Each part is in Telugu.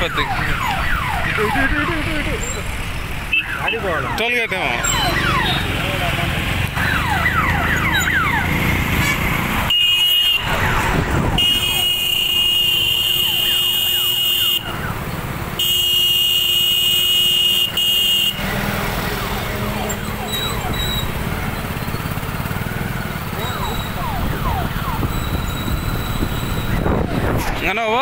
కొద్ది టోల్ గేట్ ఏమో ఇంకా నువ్వు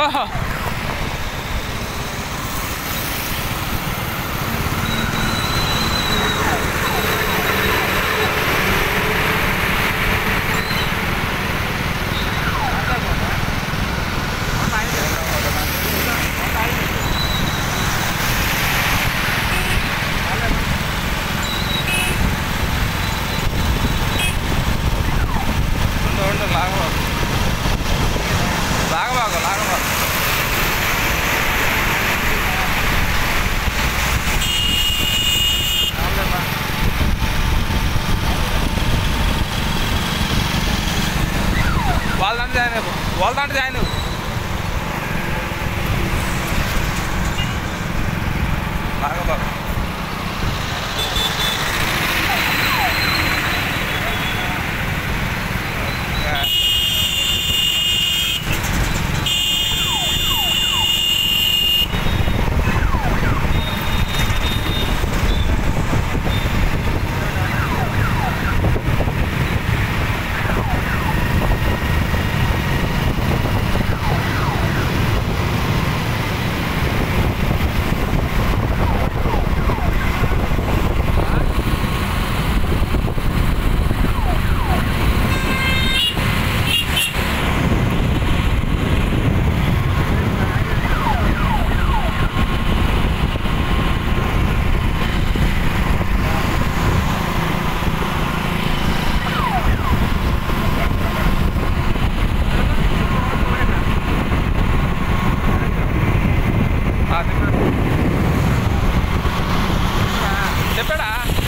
ఉండు ఉండు లాగబాకు లాగబాకు లాగబాకు వాళ్ళ దాంట్లో జాయిన్ అయిపో వాళ్ళ దాంట్లో జాయిన్ అవ్వు. లాగబాకు ఆ. ఆ, చెప్పాడు చెప్పాడా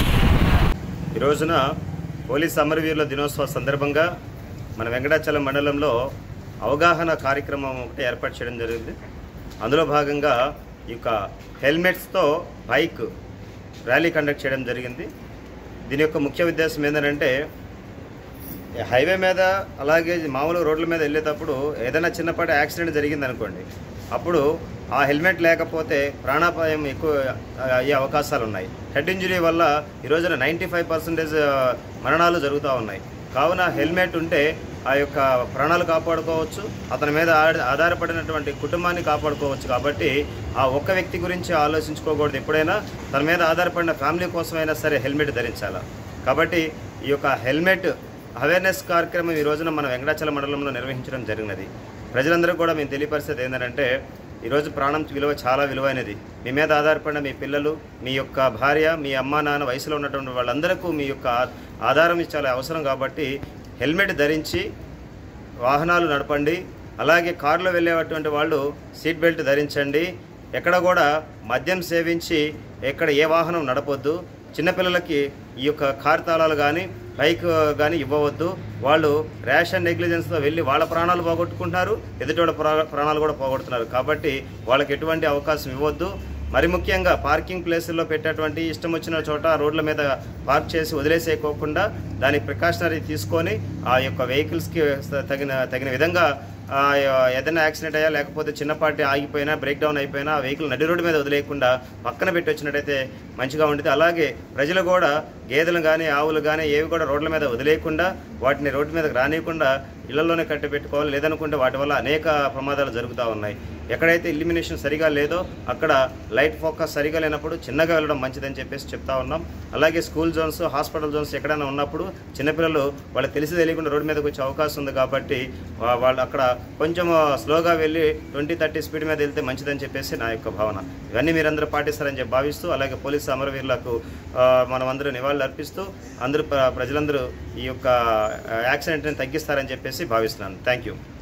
ఈ రోజున పోలీస్ అమరవీరుల దినోత్సవ సందర్భంగా మన వెంకటాచలం మండలంలో అవగాహన కార్యక్రమం ఒకటి ఏర్పాటు చేయడం జరిగింది అందులో భాగంగా ఈ యొక్క హెల్మెట్స్తో బైక్ ర్యాలీ కండక్ట్ చేయడం జరిగింది దీని యొక్క ముఖ్య ఉద్దేశం ఏంటంటే హైవే మీద అలాగే మామూలు రోడ్ల మీద వెళ్ళేటప్పుడు ఏదైనా చిన్నపాటి యాక్సిడెంట్ జరిగింది అనుకోండి అప్పుడు ఆ హెల్మెట్ లేకపోతే ప్రాణాపాయం ఎక్కువ అయ్యే అవకాశాలు ఉన్నాయి హెడ్ ఇంజరీ వల్ల ఈ రోజున నైంటీ ఫైవ్ పర్సెంటేజ్ మరణాలు జరుగుతూ ఉన్నాయి కావున హెల్మెట్ ఉంటే ఆ యొక్క ప్రాణాలు కాపాడుకోవచ్చు అతని మీద ఆడ- ఆధారపడినటువంటి కుటుంబాన్ని కాపాడుకోవచ్చు కాబట్టి ఆ ఒక్క వ్యక్తి గురించి ఆలోచించుకోకూడదు ఎప్పుడైనా తన మీద ఆధారపడిన ఫ్యామిలీ కోసమైనా సరే హెల్మెట్ ధరించాలా కాబట్టి ఈ యొక్క హెల్మెట్ అవేర్నెస్ కార్యక్రమం ఈ రోజున మన వెంకటాచలం మండలంలో నిర్వహించడం జరిగినది ప్రజలందరూ కూడా మేము తెలియపరిచేది ఏంటంటే ఈరోజు ప్రాణం విలువ చాలా విలువైనది మీ మీద ఆధారపడిన మీ పిల్లలు మీ యొక్క భార్య మీ అమ్మా నాన్న వయసులో ఉన్నటువంటి వాళ్ళందరికీ మీ యొక్క ఆ- ఆధారం చాలా అవసరం కాబట్టి హెల్మెట్ ధరించి వాహనాలు నడపండి అలాగే కారులో వెళ్ళేటువంటి వాళ్ళు సీట్ బెల్ట్ ధరించండి ఎక్కడ కూడా మద్యం సేవించి ఎక్కడ ఏ వాహనం నడపొద్దు చిన్నపిల్లలకి ఈ యొక్క కార్ తాళాలు కానీ బైక్ కానీ ఇవ్వవద్దు వాళ్ళు ర్యాష్ అండ్ నెగ్లిజెన్స్తో వెళ్ళి వాళ్ళ ప్రాణాలు పోగొట్టుకుంటున్నారు ఎదుటి ప్రా- ప్రాణాలు కూడా పోగొడుతున్నారు కాబట్టి వాళ్ళకి ఎటువంటి అవకాశం ఇవ్వద్దు మరి ముఖ్యంగా పార్కింగ్ ప్లేసుల్లో పెట్టేటువంటి ఇష్టం వచ్చిన చోట రోడ్ల మీద పార్క్ చేసి వదిలేసేయకోకుండా దాని ప్రికాషనరీ తీసుకొని ఆ యొక్క వెహికల్స్కి తగిన తగిన విధంగా ఆ, ఏదైనా యాక్సిడెంట్ అయ్యా లేకపోతే చిన్నపాటి ఆగిపోయినా బ్రేక్ డౌన్ అయిపోయినా ఆ వెహికల్ నడి రోడ్డు మీద వదిలేయకుండా పక్కన పెట్టి వచ్చినట్టయితే మంచిగా ఉంటుంది అలాగే ప్రజలు కూడా గేదెలు కానీ ఆవులు కానీ ఏవి కూడా రోడ్ల మీద వదిలేయకుండా వాటిని రోడ్డు మీదకి రానియకుండా ఇళ్లలోనే కట్టి పెట్టుకోవాలి లేదనుకుంటే వాటి వల్ల అనేక ప్రమాదాలు జరుగుతూ ఉన్నాయి ఎక్కడైతే ఇల్యూమినేషన్ సరిగా లేదో అక్కడ లైట్ ఫోకస్ సరిగా లేనప్పుడు చిన్నగా వెళ్ళడం మంచిదని చెప్పేసి చెప్తా ఉన్నాం అలాగే స్కూల్ జోన్స్ హాస్పిటల్ జోన్స్ ఎక్కడైనా ఉన్నప్పుడు చిన్నపిల్లలు వాళ్ళకి తెలిసి తెలియకుండా రోడ్డు మీదకి వచ్చే అవకాశం ఉంది కాబట్టి వా- వాళ్ళు అక్కడ కొంచెం స్లోగా వెళ్ళి ట్వంటీ థర్టీ స్పీడ్ మీద వెళ్తే మంచిదని చెప్పేసి నా యొక్క భావన ఇవన్నీ మీరందరూ పాటిస్తారని చెప్పి భావిస్తూ అలాగే పోలీసు అమరవీరులకు ఆ, మనం అందరూ నివాళులు అర్పిస్తూ అందరూ ప్ర- ప్రజలందరూ ఈ యొక్క యాక్సిడెంట్ని తగ్గిస్తారని చెప్పేసి భావిస్తున్నాను థ్యాంక్ యూ